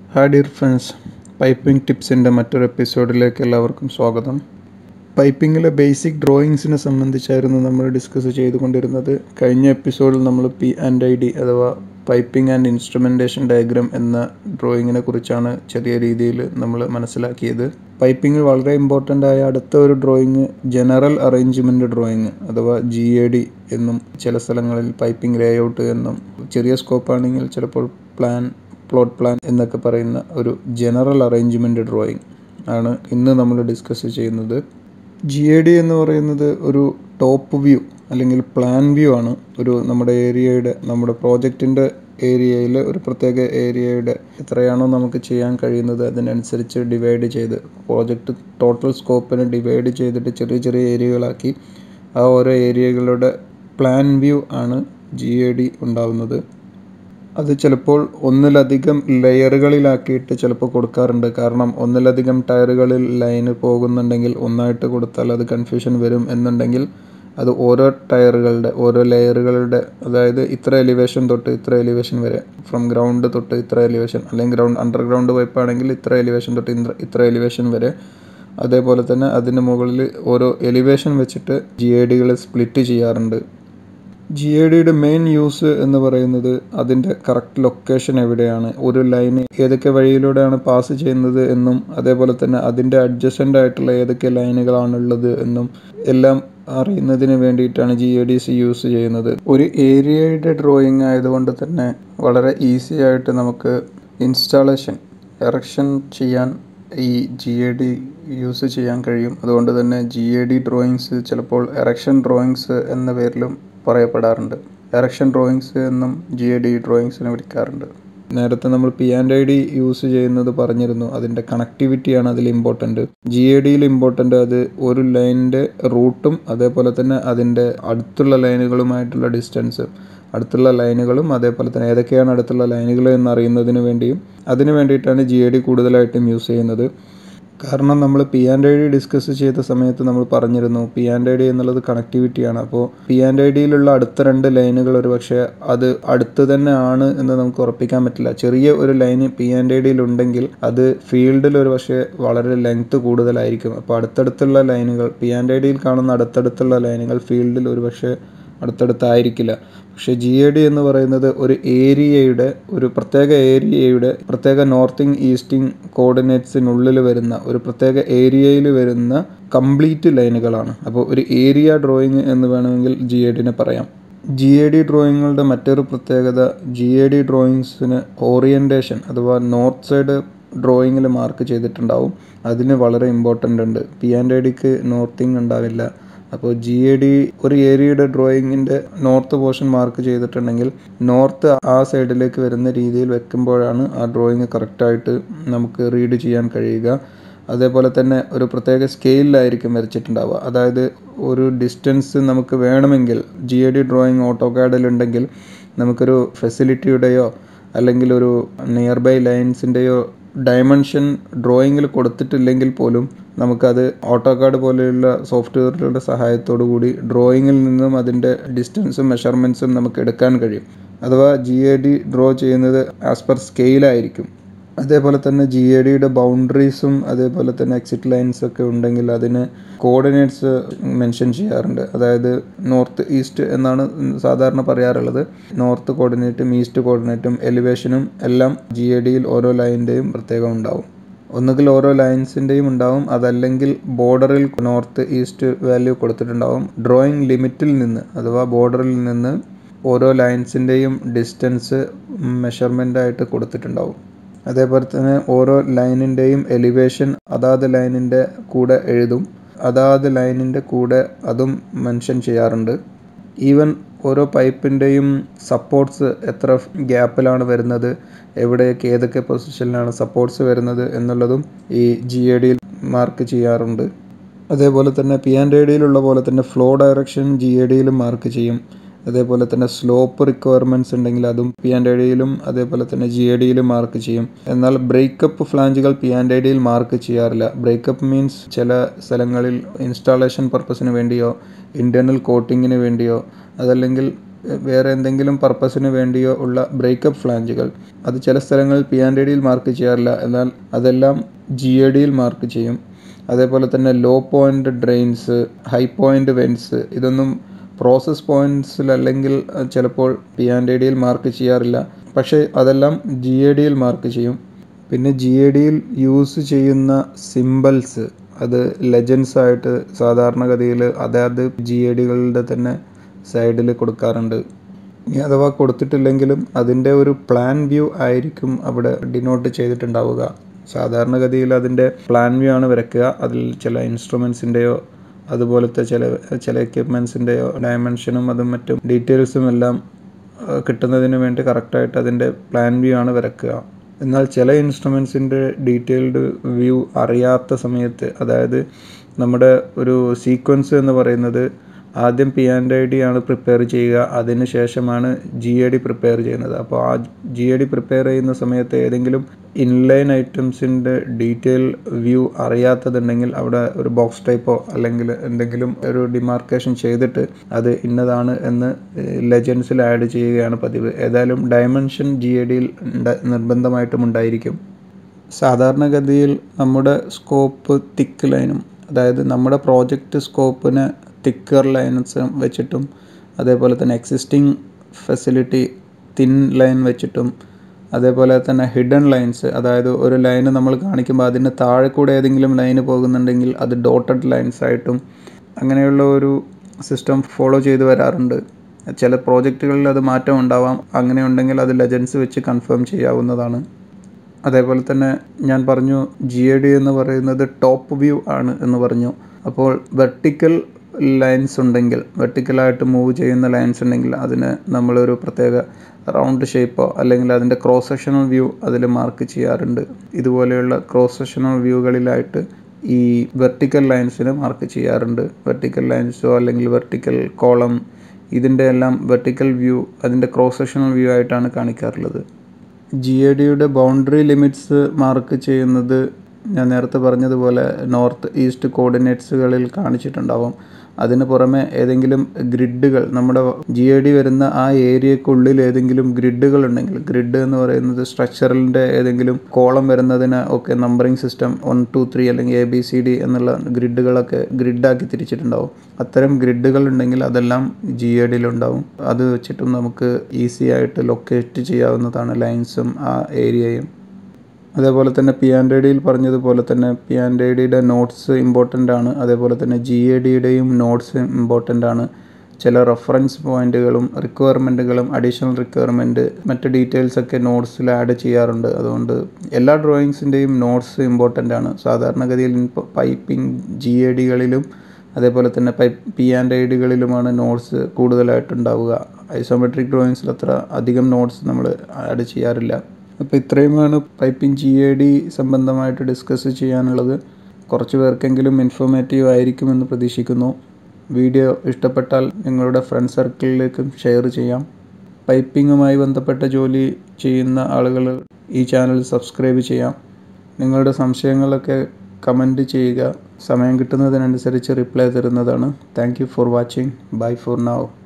hi dear friends piping ടിപ്സിൻ്റെ മറ്റൊരു എപ്പിസോഡിലേക്ക് എല്ലാവർക്കും സ്വാഗതം പൈപ്പിങ്ങിലെ ബേസിക് ഡ്രോയിങ്സിനെ സംബന്ധിച്ചായിരുന്നു നമ്മൾ ഡിസ്കസ് ചെയ്തുകൊണ്ടിരുന്നത് കഴിഞ്ഞ എപ്പിസോഡിൽ നമ്മൾ പി ആൻഡ് ഐ ഡി അഥവാ പൈപ്പിംഗ് ആൻഡ് ഇൻസ്ട്രുമെൻറ്റേഷൻ ഡയഗ്രാം എന്ന ഡ്രോയിങ്ങിനെ കുറിച്ചാണ് ചെറിയ രീതിയിൽ നമ്മൾ മനസ്സിലാക്കിയത് പൈപ്പിങ്ങിൽ വളരെ ഇമ്പോർട്ടൻ്റ് ആയ അടുത്ത ഒരു ഡ്രോയിങ് ജനറൽ അറേഞ്ച്മെൻറ്റ് ഡ്രോയിങ് അഥവാ ജി എ ഡി എന്നും ചില സ്ഥലങ്ങളിൽ പൈപ്പിംഗ് ലേഔട്ട് എന്നും ചെറിയ സ്കോപ്പാണെങ്കിൽ ചിലപ്പോൾ പ്ലാൻ പ്ലോട്ട് പ്ലാൻ എന്നൊക്കെ പറയുന്ന ഒരു ജനറൽ അറേഞ്ച്മെൻറ്റ് ഡ്രോയിങ് ആണ് ഇന്ന് നമ്മൾ ഡിസ്കസ് ചെയ്യുന്നത് ജി എ ഡി എന്ന് പറയുന്നത് ഒരു ടോപ്പ് വ്യൂ അല്ലെങ്കിൽ പ്ലാൻ വ്യൂ ആണ് ഒരു നമ്മുടെ ഏരിയയുടെ നമ്മുടെ പ്രോജക്റ്റിൻ്റെ ഏരിയയിൽ ഒരു പ്രത്യേക ഏരിയയുടെ എത്രയാണോ നമുക്ക് ചെയ്യാൻ കഴിയുന്നത് അതിനനുസരിച്ച് ഡിവൈഡ് ചെയ്ത് പ്രോജക്റ്റ് ടോട്ടൽ സ്കോപ്പിനെ ഡിവൈഡ് ചെയ്തിട്ട് ചെറിയ ചെറിയ ഏരിയകളാക്കി ആ ഓരോ ഏരിയകളുടെ പ്ലാൻ വ്യൂ ആണ് ജി എ ഡി ഉണ്ടാവുന്നത് അത് ചിലപ്പോൾ ഒന്നിലധികം ലെയറുകളിലാക്കിയിട്ട് ചിലപ്പോൾ കൊടുക്കാറുണ്ട് കാരണം ഒന്നിലധികം ടയറുകളിൽ ലൈന് പോകുന്നുണ്ടെങ്കിൽ ഒന്നായിട്ട് കൊടുത്താൽ അത് കൺഫ്യൂഷൻ വരും എന്നുണ്ടെങ്കിൽ അത് ഓരോ ടയറുകളുടെ ഓരോ ലെയറുകളുടെ അതായത് ഇത്ര എലിവേഷൻ തൊട്ട് ഇത്ര എലിവേഷൻ വരെ ഫ്രം ഗ്രൗണ്ട് തൊട്ട് ഇത്ര എലിവേഷൻ അല്ലെങ്കിൽ ഗ്രൗണ്ട് അണ്ടർഗ്രൗണ്ട് പൈപ്പാണെങ്കിൽ ഇത്ര എലിവേഷൻ തൊട്ട് ഇത്ര ഇത്ര എലിവേഷൻ വരെ അതേപോലെ തന്നെ അതിന് മുകളിൽ ഓരോ എലിവേഷൻ വെച്ചിട്ട് ജി എ ഡികൾ സ്പ്ലിറ്റ് ചെയ്യാറുണ്ട് ജി എ ഡിയുടെ മെയിൻ യൂസ് എന്ന് പറയുന്നത് അതിൻ്റെ കറക്റ്റ് ലൊക്കേഷൻ എവിടെയാണ് ഒരു ലൈന് ഏതൊക്കെ വഴിയിലൂടെയാണ് പാസ് ചെയ്യുന്നത് എന്നും അതേപോലെ തന്നെ അതിൻ്റെ അഡ്ജസ്റ്റൻ്റ് ആയിട്ടുള്ള ഏതൊക്കെ ലൈനുകളാണുള്ളത് എന്നും എല്ലാം അറിയുന്നതിന് വേണ്ടിയിട്ടാണ് G A D C use ചെയ്യുന്നത് ഒരു ഏരിയയുടെ ഡ്രോയിങ് ആയതുകൊണ്ട് തന്നെ വളരെ ഈസി ആയിട്ട് നമുക്ക് ഇൻസ്റ്റാളേഷൻ എറക്ഷൻ ചെയ്യാൻ ഈ ജി എ ഡി യൂസ് ചെയ്യാൻ കഴിയും അതുകൊണ്ട് തന്നെ ജി എ ഡി ഡ്രോയിങ്സ് ചിലപ്പോൾ എറക്ഷൻ ഡ്രോയിങ്സ് എന്ന പേരിലും പറയപ്പെടാറുണ്ട് എറക്ഷൻ ഡ്രോയിങ്സ് എന്നും ജി എ ഡി ഡ്രോയിങ്സിനെ വിളിക്കാറുണ്ട് നേരത്തെ നമ്മൾ P and I D use ചെയ്യുന്നത് പറഞ്ഞിരുന്നു അതിൻ്റെ കണക്ടിവിറ്റിയാണ് അതിൽ ഇമ്പോർട്ടൻറ്റ് ജി എ ഡിയിൽ ഇമ്പോർട്ടൻ്റ് അത് ഒരു ലൈനിൻ്റെ റൂട്ടും അതേപോലെ തന്നെ അതിൻ്റെ അടുത്തുള്ള ലൈനുകളുമായിട്ടുള്ള ഡിസ്റ്റൻസ് അടുത്തുള്ള ലൈനുകളും അതേപോലെ തന്നെ ഏതൊക്കെയാണ് അടുത്തുള്ള ലൈനുകൾ എന്നറിയുന്നതിന് വേണ്ടിയും അതിന് വേണ്ടിയിട്ടാണ് ജി എ ഡി കൂടുതലായിട്ടും യൂസ് ചെയ്യുന്നത് കാരണം നമ്മൾ P and I D discuss ചെയ്ത സമയത്ത് നമ്മൾ പറഞ്ഞിരുന്നു പി ആൻഡ് ഐ ഡി എന്നുള്ളത് കണക്ടിവിറ്റിയാണ് അപ്പോൾ പി ആൻഡ് ഐ ഡിയിലുള്ള അടുത്ത രണ്ട് ലൈനുകൾ ഒരു പക്ഷേ അത് അടുത്ത് തന്നെ ആണ് എന്ന് നമുക്ക് ഉറപ്പിക്കാൻ പറ്റില്ല ചെറിയ ഒരു ലൈന് പി ആൻഡ് ഐ ഡിയിൽ ഉണ്ടെങ്കിൽ അത് ഫീൽഡിൽ ഒരു പക്ഷേ വളരെ ലെങ്ത് കൂടുതലായിരിക്കും അപ്പോൾ അടുത്തടുത്തുള്ള ലൈനുകൾ പി ആൻഡ് ഐ ഡിയിൽ കാണുന്ന അടുത്തടുത്തുള്ള ലൈനുകൾ ഫീൽഡിൽ ഒരു പക്ഷേ അടുത്തടുത്തായിരിക്കില്ല പക്ഷേ ജി എ ഡി എന്ന് പറയുന്നത് ഒരു ഏരിയയുടെ ഒരു പ്രത്യേക ഏരിയയുടെ പ്രത്യേക നോർത്തിങ് ഈസ്റ്റിങ് കോർഡിനേറ്റ്സിനുള്ളിൽ വരുന്ന ഒരു പ്രത്യേക ഏരിയയിൽ വരുന്ന കംപ്ലീറ്റ് ലൈനുകളാണ് അപ്പോൾ ഒരു ഏരിയ ഡ്രോയിങ് എന്ന് വേണമെങ്കിൽ ജി എ ഡിനെ പറയാം ജി എ ഡി ഡ്രോയിങ്ങുകളുടെ മറ്റൊരു പ്രത്യേകത ജി എ ഡി ഡ്രോയിങ്സിന് ഓറിയൻറ്റേഷൻ അഥവാ നോർത്ത് സൈഡ് ഡ്രോയിങ്ങിൽ മാർക്ക് ചെയ്തിട്ടുണ്ടാവും അതിന് വളരെ ഇമ്പോർട്ടൻ്റ് ഉണ്ട് പി ആൻഡ് ഐ ഡിക്ക് നോർത്തിങ് ഉണ്ടാവില്ല അപ്പോൾ ജി എ ഡി ഒരു ഏരിയയുടെ ഡ്രോയിങ്ങിൻ്റെ നോർത്ത് പോർഷൻ മാർക്ക് ചെയ്തിട്ടുണ്ടെങ്കിൽ നോർത്ത് ആ സൈഡിലേക്ക് വരുന്ന രീതിയിൽ വെക്കുമ്പോഴാണ് ആ ഡ്രോയിങ് കറക്റ്റായിട്ട് നമുക്ക് റീഡ് ചെയ്യാൻ കഴിയുക അതേപോലെ തന്നെ ഒരു പ്രത്യേക സ്കെയിലിലായിരിക്കും വരച്ചിട്ടുണ്ടാവുക അതായത് ഒരു ഡിസ്റ്റൻസ് നമുക്ക് വേണമെങ്കിൽ G A D drawing auto കാഡിലുണ്ടെങ്കിൽ നമുക്കൊരു ഫെസിലിറ്റിയുടെയോ അല്ലെങ്കിൽ ഒരു നിയർ ബൈ ലൈൻസിൻ്റെയോ ഡയമെൻഷൻ ഡ്രോയിങ്ങിൽ കൊടുത്തിട്ടില്ലെങ്കിൽ പോലും നമുക്കത് ഓട്ടോ കാർഡ് പോലെയുള്ള സോഫ്റ്റ്വെയറുകളുടെ സഹായത്തോടു കൂടി ഡ്രോയിങ്ങിൽ നിന്നും അതിൻ്റെ ഡിസ്റ്റൻസും മെഷർമെൻറ്റ്സും നമുക്ക് എടുക്കാൻ കഴിയും അഥവാ ജി എ ഡി ഡ്രോ ചെയ്യുന്നത് ആസ് പെർ സ്കെയിലായിരിക്കും അതേപോലെ തന്നെ ജി എ ഡിയുടെ ബൗണ്ടറീസും അതേപോലെ തന്നെ എക്സിറ്റ് ലൈൻസ് ഒക്കെ ഉണ്ടെങ്കിൽ അതിന് കോർഡിനേറ്റ്സ് മെൻഷൻ ചെയ്യാറുണ്ട് അതായത് നോർത്ത് ഈസ്റ്റ് എന്നാണ് സാധാരണ പറയാറുള്ളത് നോർത്ത് കോർഡിനേറ്റും ഈസ്റ്റ് കോർഡിനേറ്റും എലിവേഷനും എല്ലാം ജി എ ഡിയിൽ ഓരോ ലൈനിൻ്റെയും പ്രത്യേകം ഉണ്ടാവും ഒന്നുകിൽ ഓരോ ലൈൻസിൻ്റെയും ഉണ്ടാവും അതല്ലെങ്കിൽ ബോർഡറിൽ നോർത്ത് ഈസ്റ്റ് വാല്യൂ കൊടുത്തിട്ടുണ്ടാവും ഡ്രോയിങ് ലിമിറ്റിൽ നിന്ന് അഥവാ ബോർഡറിൽ നിന്ന് ഓരോ ലൈൻസിൻ്റെയും ഡിസ്റ്റൻസ് മെഷർമെൻ്റായിട്ട് കൊടുത്തിട്ടുണ്ടാവും അതേപോലെ തന്നെ ഓരോ ലൈനിൻ്റെയും എലിവേഷൻ അതാത് ലൈനിൻ്റെ കൂടെ എഴുതും അതാത് ലൈനിൻ്റെ കൂടെ അതും മെൻഷൻ ചെയ്യാറുണ്ട് ഈവൻ ഓരോ പൈപ്പിൻ്റെയും സപ്പോർട്ട്സ് എത്ര ഗ്യാപ്പിലാണ് വരുന്നത് എവിടെയൊക്കെ ഏതൊക്കെ പൊസിഷനിലാണ് സപ്പോർട്ട്സ് വരുന്നത് എന്നുള്ളതും ഈ ജി എ ഡിയിൽ മാർക്ക് ചെയ്യാറുണ്ട് അതേപോലെ തന്നെ പി ആൻഡ് എ ഡിയിലുള്ള പോലെ തന്നെ ഫ്ലോ ഡയറക്ഷൻ ജി എ ഡിയിലും മാർക്ക് ചെയ്യും അതേപോലെ തന്നെ സ്ലോപ്പ് റിക്വയർമെൻറ്റ്സ് ഉണ്ടെങ്കിൽ അതും പി ആൻഡ് ഐ ഡിയിലും അതേപോലെ തന്നെ ജി എ ഡിയിലും മാർക്ക് ചെയ്യും എന്നാൽ ബ്രേക്കപ്പ് ഫ്ലാഞ്ചുകൾ പി ആൻഡ് ഐ ഡിയിൽ മാർക്ക് ചെയ്യാറില്ല ബ്രേക്കപ്പ് മീൻസ് ചില സ്ഥലങ്ങളിൽ ഇൻസ്റ്റാളേഷൻ പർപ്പസിന് വേണ്ടിയോ ഇൻറ്റേർണൽ കോട്ടിങ്ങിന് വേണ്ടിയോ അതല്ലെങ്കിൽ വേറെ എന്തെങ്കിലും പർപ്പസിന് വേണ്ടിയോ ഉള്ള ബ്രേക്കപ്പ് ഫ്ലാഞ്ചുകൾ അത് ചില സ്ഥലങ്ങളിൽ പി ആൻഡ് ഡിയിൽ മാർക്ക് ചെയ്യാറില്ല എന്നാൽ അതെല്ലാം ജി എ ഡിയിൽ മാർക്ക് ചെയ്യും അതേപോലെ തന്നെ low point drains high point vents ഇതൊന്നും പ്രോസസ് പോയിൻറ്റ്സിൽ അല്ലെങ്കിൽ ചിലപ്പോൾ പി ആൻഡ് ഡിയിൽ മാർക്ക് ചെയ്യാറില്ല പക്ഷേ അതെല്ലാം ജി എ ഡിയിൽ മാർക്ക് ചെയ്യും പിന്നെ ജി എ ഡിയിൽ യൂസ് ചെയ്യുന്ന സിമ്പിൾസ് അത് ലെജൻസ് ആയിട്ട് സാധാരണഗതിയിൽ അതായത് ജി എ ഡികളുടെ തന്നെ സൈഡിൽ കൊടുക്കാറുണ്ട് ഇനി അഥവാ കൊടുത്തിട്ടില്ലെങ്കിലും അതിൻ്റെ ഒരു പ്ലാൻ വ്യൂ ആയിരിക്കും അവിടെ ഡിനോട്ട് ചെയ്തിട്ടുണ്ടാവുക സാധാരണഗതിയിൽ അതിൻ്റെ പ്ലാൻ വ്യൂ ആണ് വരയ്ക്കുക അതിൽ ചില ഇൻസ്ട്രുമെൻസിൻ്റെയോ അതുപോലത്തെ ചില ചില എക്യുപ്മെൻസിൻ്റെയോ ഡയമെൻഷനും അതും മറ്റും ഡീറ്റെയിൽസും എല്ലാം കിട്ടുന്നതിന് വേണ്ടി കറക്റ്റായിട്ട് അതിൻ്റെ പ്ലാൻ വ്യൂ ആണ് വരയ്ക്കുക എന്നാൽ ചില ഇൻസ്ട്രുമെൻസിൻ്റെ ഡീറ്റെയിൽഡ് വ്യൂ അറിയാത്ത സമയത്ത് അതായത് നമ്മുടെ ഒരു സീക്വൻസ് എന്ന് പറയുന്നത് ആദ്യം പി ആൻഡ് ഐ ഡി ആണ് പ്രിപ്പയർ ചെയ്യുക അതിന് ശേഷമാണ് ജി എ ഡി പ്രിപ്പയർ ചെയ്യുന്നത് അപ്പോൾ ആ ജി എ ഡി പ്രിപ്പയർ ചെയ്യുന്ന സമയത്ത് ഏതെങ്കിലും ഇൻലൈൻ ഐറ്റംസിൻ്റെ ഡീറ്റെയിൽ വ്യൂ അറിയാത്തതുണ്ടെങ്കിൽ അവിടെ ഒരു ബോക്സ് ടൈപ്പോ അല്ലെങ്കിൽ എന്തെങ്കിലും ഒരു ഡിമാർക്കേഷൻ ചെയ്തിട്ട് അത് ഇന്നതാണ് എന്ന് ലെജൻസിൽ ആഡ് ചെയ്യുകയാണ് പതിവ് ഏതായാലും ഡയമെൻഷൻ ജി എ ഡിയിൽ നിർബന്ധമായിട്ടും ഉണ്ടായിരിക്കും സാധാരണഗതിയിൽ നമ്മുടെ സ്കോപ്പ് തിക്ക് ലൈനും അതായത് നമ്മുടെ പ്രോജക്റ്റ് സ്കോപ്പിനെ തിക്കർ ലൈൻസ് വെച്ചിട്ടും അതേപോലെ തന്നെ എക്സിസ്റ്റിംഗ് ഫെസിലിറ്റി തിൻ ലൈൻ വെച്ചിട്ടും അതേപോലെ തന്നെ ഹിഡൻ ലൈൻസ് അതായത് ഒരു ലൈന് നമ്മൾ കാണിക്കുമ്പോൾ അതിന് താഴെ കൂടെ ഏതെങ്കിലും ലൈന് പോകുന്നുണ്ടെങ്കിൽ അത് ഡോട്ടഡ് ലൈൻസ് ആയിട്ടും അങ്ങനെയുള്ള ഒരു സിസ്റ്റം ഫോളോ ചെയ്ത് വരാറുണ്ട് ചില പ്രോജക്റ്റുകളിൽ അത് മാറ്റം ഉണ്ടാവാം അങ്ങനെ ഉണ്ടെങ്കിൽ അത് ലെജൻസ് വെച്ച് കൺഫേം ചെയ്യാവുന്നതാണ് അതേപോലെ തന്നെ ഞാൻ പറഞ്ഞു ജി എ ഡി എന്ന് പറയുന്നത് ടോപ്പ് വ്യൂ ആണ് എന്ന് പറഞ്ഞു അപ്പോൾ വെർട്ടിക്കൽ ലൈൻസ് ഉണ്ടെങ്കിൽ വെർട്ടിക്കലായിട്ട് മൂവ് ചെയ്യുന്ന ലൈൻസ് ഉണ്ടെങ്കിൽ അതിന് നമ്മളൊരു പ്രത്യേക റൗണ്ട് ഷേപ്പോ അല്ലെങ്കിൽ അതിൻ്റെ ക്രോസ് സെക്ഷണൽ വ്യൂ അതിൽ മാർക്ക് ചെയ്യാറുണ്ട് ഇതുപോലെയുള്ള ക്രോസ് സെക്ഷണൽ വ്യൂകളിലായിട്ട് ഈ വെർട്ടിക്കൽ ലൈൻസിന് മാർക്ക് ചെയ്യാറുണ്ട് വെർട്ടിക്കൽ ലൈൻസോ അല്ലെങ്കിൽ വെർട്ടിക്കൽ കോളം ഇതിൻ്റെ എല്ലാം വെർട്ടിക്കൽ വ്യൂ അതിൻ്റെ ക്രോസ് സെക്ഷണൽ വ്യൂ ആയിട്ടാണ് കാണിക്കാറുള്ളത് ജി എ ഡിയുടെ ബൗണ്ടറി ലിമിറ്റ്സ് മാർക്ക് ചെയ്യുന്നത് ഞാൻ നേരത്തെ പറഞ്ഞതുപോലെ നോർത്ത് ഈസ്റ്റ് കോർഡിനേറ്റ്സുകളിൽ കാണിച്ചിട്ടുണ്ടാവും അതിന് പുറമെ ഏതെങ്കിലും ഗ്രിഡുകൾ നമ്മുടെ ജി എ ഡി വരുന്ന ആ ഏരിയക്കുള്ളിൽ ഏതെങ്കിലും ഗ്രിഡുകൾ ഉണ്ടെങ്കിൽ ഗ്രിഡ് എന്ന് പറയുന്നത് സ്ട്രക്ചറിൻ്റെ ഏതെങ്കിലും കോളം വരുന്നതിന് ഒക്കെ numbering system one two three അല്ലെങ്കിൽ എ ബി സി ഡി എന്നുള്ള ഗ്രിഡുകളൊക്കെ ഗ്രിഡാക്കി തിരിച്ചിട്ടുണ്ടാവും അത്തരം ഗ്രിഡുകൾ ഉണ്ടെങ്കിൽ അതെല്ലാം ജി എ ഡിയിലുണ്ടാവും അത് വെച്ചിട്ടും നമുക്ക് ഈസി ആയിട്ട് ലൊക്കേറ്റ് ചെയ്യാവുന്നതാണ് ലൈൻസും ആ ഏരിയയും അതേപോലെ തന്നെ പി ആൻഡ് ഐ ഡിയിൽ പറഞ്ഞതുപോലെ തന്നെ പി ആൻഡ് ഐ ഡിയുടെ നോട്ട്സ് ഇമ്പോർട്ടൻ്റ് ആണ് അതേപോലെ തന്നെ ജി എ ഡിയുടെയും നോട്ട്സ് ഇമ്പോർട്ടൻ്റ് ആണ് ചില റെഫറൻസ് പോയിന്റുകളും റിക്വയർമെൻറ്റുകളും അഡീഷണൽ റിക്വയർമെൻറ്റ് മറ്റ് ഡീറ്റെയിൽസ് ഒക്കെ നോട്ട്സിൽ ആഡ് ചെയ്യാറുണ്ട് അതുകൊണ്ട് എല്ലാ ഡ്രോയിങ്സിൻ്റെയും നോട്ട്സ് ഇമ്പോർട്ടൻ്റ് ആണ് സാധാരണഗതിയിൽ പൈപ്പിംഗ് ജി എ ഡികളിലും അതേപോലെ തന്നെ പൈ പി ആൻഡ് ഐ ഡികളിലുമാണ് നോട്ട്സ് കൂടുതലായിട്ടുണ്ടാവുക ഐസോമെട്രിക് ഡ്രോയിങ്സിൽ അത്ര അധികം നോട്ട്സ് നമ്മൾ ആഡ് ചെയ്യാറില്ല അപ്പോൾ ഇത്രയുമാണ് പൈപ്പിംഗ് ജി എ ഡി സംബന്ധമായിട്ട് ഡിസ്കസ് ചെയ്യാനുള്ളത് കുറച്ച് പേർക്കെങ്കിലും ഇൻഫോർമേറ്റീവ് ആയിരിക്കുമെന്ന് പ്രതീക്ഷിക്കുന്നു വീഡിയോ ഇഷ്ടപ്പെട്ടാൽ നിങ്ങളുടെ ഫ്രണ്ട് സർക്കിളിലേക്കും ഷെയർ ചെയ്യാം പൈപ്പിങ്ങുമായി ബന്ധപ്പെട്ട ജോലി ചെയ്യുന്ന ആളുകൾ ഈ ചാനൽ സബ്സ്ക്രൈബ് ചെയ്യാം നിങ്ങളുടെ സംശയങ്ങളൊക്കെ കമൻറ്റ് ചെയ്യുക സമയം കിട്ടുന്നതിനനുസരിച്ച് റിപ്ലൈ തരുന്നതാണ് thank you for watching bye for നാവ്